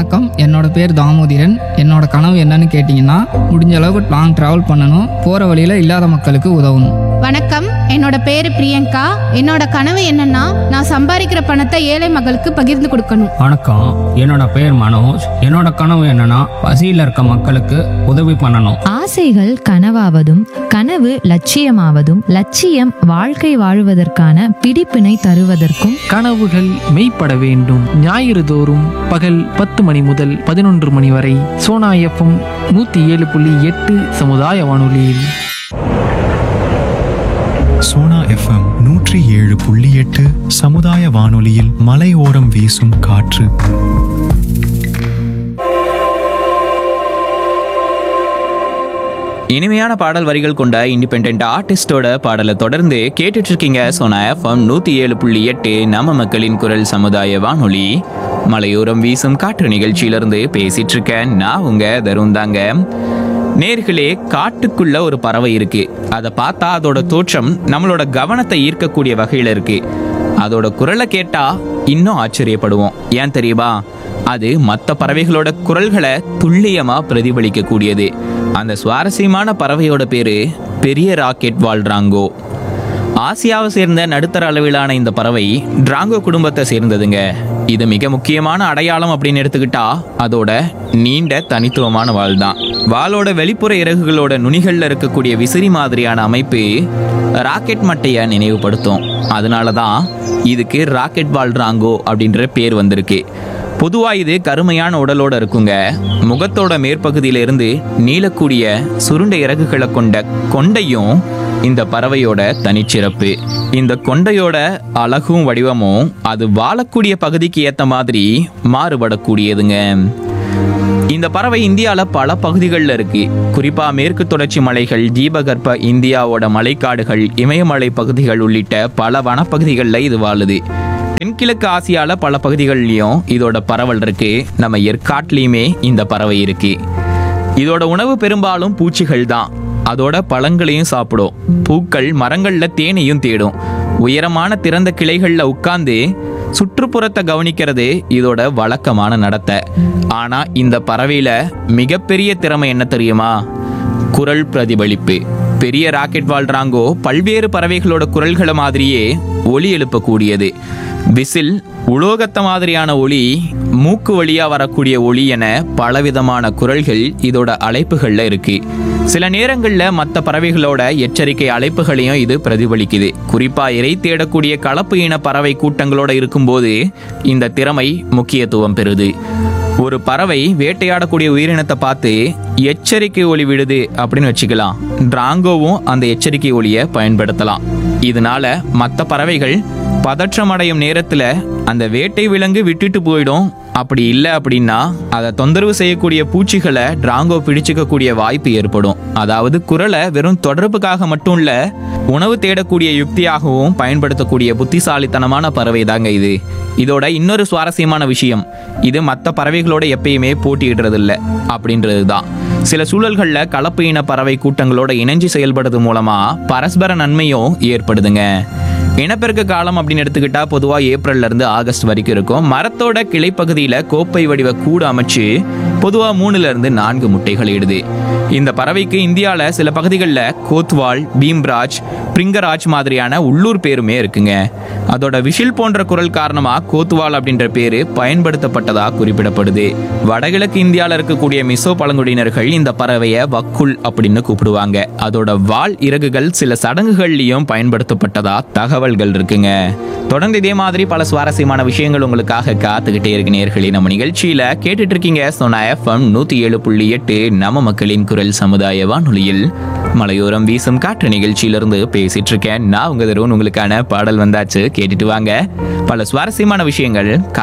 வணக்கம் என்னோட பேர் தாமோதிரன் என்னோட கனவு என்னன்னு கேட்டிங்கன்னா முடிஞ்ச அளவுக்கு லாங் ட்ராவல் பண்ணணும் போகிற வழியில் இல்லாத மக்களுக்கு உதவணும் வணக்கம் என்னோட பேரு பிரியங்கா என்னோட கனவு என்னன்னா நான் சம்பாதிக்கிற பணத்தை ஏழை மக்களுக்கு பகிர்ந்து கொடுக்கணும் வணக்கம் என்னோட பேர் மனோஜ் என்னோட கனவு என்னன்னா பசியில் இருக்க மக்களுக்கு உதவி பண்ணணும் ஆசைகள் கனவாவதும் கனவு லட்சியமாவதும் லட்சியம் வாழ்க்கை வாழுவதற்கான பிடிப்பினை தருவதற்கும் கனவுகள் மெய்ப்பட வேண்டும் ஞாயிறு தோறும் பகல் பத்து மணி முதல் பதினொன்று மணி வரை சோனா எஃப்எம் நூற்றி ஏழு புள்ளி எட்டு சமுதாய வானொலியில் சோனா எஃப்எம் நூற்றி ஏழு புள்ளி எட்டு சமுதாய வானொலியில் மலையோரம் வீசும் காற்று இனிமையான பாடல் வரிகள் கொண்ட இண்டிபெண்ட் ஆர்டிஸ்டோட பாடலை தொடர்ந்து கேட்டுட்டு இருக்கீங்க சோனா எஃப்எம் நூத்தி ஏழு புள்ளி எட்டு நம்ம மக்களின் குரல் சமுதாய வானொலி மலையோரம் வீசும் காற்று நிகழ்ச்சியிலிருந்து பேசிட்டு இருக்கேன் நான் உங்க தருண் தாங்க நேர்களே காட்டுக்குள்ள ஒரு பறவை இருக்கு அதை பார்த்தா அதோட தோற்றம் நம்மளோட கவனத்தை ஈர்க்கக்கூடிய வகையில இருக்கு அதோட குரலை கேட்டா இன்னும் ஆச்சரியப்படுவோம் ஏன் தெரியுமா அது மற்ற பறவைகளோட குரல்களை துல்லியமா பிரதிபலிக்க கூடியது அந்த சுவாரஸ்யமான பறவையோட பேரு பெரிய ராக்கெட் வால்ட்ராங்கோ ஆசியாவை சேர்ந்த நடுத்தர அளவிலான இந்த பறவை டிராங்கோ குடும்பத்தை சேர்ந்ததுங்க இது மிக முக்கியமான அடையாளம் அப்படின்னு எடுத்துக்கிட்டா அதோட நீண்ட தனித்துவமான வால் தான் வாலோட வெளிப்புற இறகுகளோட நுனிகள்ல இருக்கக்கூடிய விசிறி மாதிரியான அமைப்பு ராக்கெட் மட்டைய நினைவுபடுத்தும் அதனால தான் இதுக்கு ராக்கெட் வால்ட்ராங்கோ அப்படின்ற பேர் வந்திருக்கு பொதுவா இது கருமையான உடலோட இருக்குங்க முகத்தோட மேற்பகுதியில இருந்து நீளக்கூடிய சுருண்ட இறகுகளை கொண்ட கொண்டையும் இந்த பறவையோட தனிச்சிறப்பு இந்த கொண்டையோட அழகும் வடிவமும் அது வாழக்கூடிய பகுதிக்கு ஏத்த மாதிரி மாறுபடக்கூடியதுங்க இந்த பறவை இந்தியாவில் பல பகுதிகளில் இருக்கு குறிப்பா மேற்கு தொடர்ச்சி மலைகள் தீபகற்ப இந்தியாவோட மலைக்காடுகள் இமயமலை பகுதிகள் உள்ளிட்ட பல வனப்பகுதிகளில் இது வாழுது தென்கிழக்கு ஆசியால பல பகுதிகள்லயும் இதோட பரவல் இருக்கு நம்ம ஏற்காட்லயுமே இந்த பறவை இருக்கு இதோட உணவு பெரும்பாலும் பூச்சிகள் தான் அதோட பழங்களையும் சாப்பிடும் பூக்கள் மரங்கள்ல தேனையும் தேடும் உயரமான திறந்த கிளைகள்ல உட்கார்ந்து சுற்றுப்புறத்தை கவனிக்கிறது இதோட வழக்கமான நடத்தை ஆனா இந்த பறவையில மிகப்பெரிய திறமை என்ன தெரியுமா குரல் பிரதிபலிப்பு பெரிய ராக்கெட் வாழ்றாங்கோ பல்வேறு பறவைகளோட குரல்களை மாதிரியே ஒலி எழுப்பக்கூடியது விசில் உலோகத்த மாதிரியான ஒலி மூக்கு வழியா வரக்கூடிய ஒலி என பலவிதமான குரல்கள் இதோட அழைப்புகள்ல இருக்கு சில நேரங்கள்ல மற்ற பறவைகளோட எச்சரிக்கை அழைப்புகளையும் இது பிரதிபலிக்குது குறிப்பா இறை தேடக்கூடிய கலப்பு இன பறவை கூட்டங்களோட இருக்கும்போது இந்த திறமை முக்கியத்துவம் பெறுது ஒரு பறவை வேட்டையாடக்கூடிய உயிரினத்தை பார்த்து எச்சரிக்கை ஒலி விடுது அப்படின்னு வச்சுக்கலாம் டிராங்கோவும் அந்த எச்சரிக்கை ஒலியை பயன்படுத்தலாம் இதனால மற்ற பறவைகள் பதற்றமடையும் நேரத்துல அந்த வேட்டை விலங்கு விட்டுட்டு போயிடும் அப்படி இல்லை அப்படின்னா அதை தொந்தரவு செய்யக்கூடிய பூச்சிகளை டிராங்கோ பிடிச்சுக்கக்கூடிய வாய்ப்பு ஏற்படும் அதாவது குரலை வெறும் தொடர்புக்காக மட்டும் இல்ல உணவு தேடக்கூடிய யுக்தியாகவும் பயன்படுத்தக்கூடிய புத்திசாலித்தனமான பறவை தாங்க இது இதோட இன்னொரு சுவாரஸ்யமான விஷயம் இது மற்ற பறவைகளோட எப்பயுமே போட்டியிடுறது இல்ல அப்படின்றது தான் சில சூழல்கள்ல கலப்பு இன பறவை கூட்டங்களோட இணைஞ்சு செயல்படுறது மூலமா பரஸ்பர நன்மையும் ஏற்படுதுங்க இனப்பெருக்க காலம் அப்படின்னு எடுத்துக்கிட்டா பொதுவா ஏப்ரல்ல இருந்து ஆகஸ்ட் வரைக்கும் இருக்கும் மரத்தோட கிளைப்பகுதியில கோப்பை வடிவ கூடு அமைச்சு பொதுவா மூணுல இருந்து நான்கு முட்டைகள் இடுது இந்த பறவைக்கு இந்தியால சில பகுதிகளில் கோத்வால் பீம்ராஜ் பிரிங்கராஜ் மாதிரியான உள்ளூர் பேருமே இருக்குங்க அதோட விஷில் போன்ற குரல் காரணமா கோத்வால் அப்படின்ற பேரு பயன்படுத்தப்பட்டதா குறிப்பிடப்படுது வடகிழக்கு இந்தியால இருக்கக்கூடிய மிசோ பழங்குடியினர்கள் இந்த பறவையை வக்குல் அப்படின்னு கூப்பிடுவாங்க அதோட வால் இறகுகள் சில சடங்குகள்லயும் பயன்படுத்தப்பட்டதா தகவல்கள் இருக்குங்க தொடர்ந்து இதே மாதிரி பல சுவாரஸ்யமான விஷயங்கள் உங்களுக்காக காத்துக்கிட்டே இருக்கு நேர்களே நம்ம நிகழ்ச்சியில கேட்டுட்டு இருக்கீங்க சொன்ன எஃப்எம் நூத்தி ஏழு புள்ளி எட்டு நம்ம மக்களின் குரல் சமுதாய வானொலியில் மலையோரம் வீசும் காற்று நிகழ்ச்சியிலிருந்து பேசிட்டு இருக்கேன் நான் உங்க தருண் உங்களுக்கான பாடல் வந்தாச்சு கேட்டுட்டு வாங்க பல சுவாரஸ்யமான விஷயங்கள்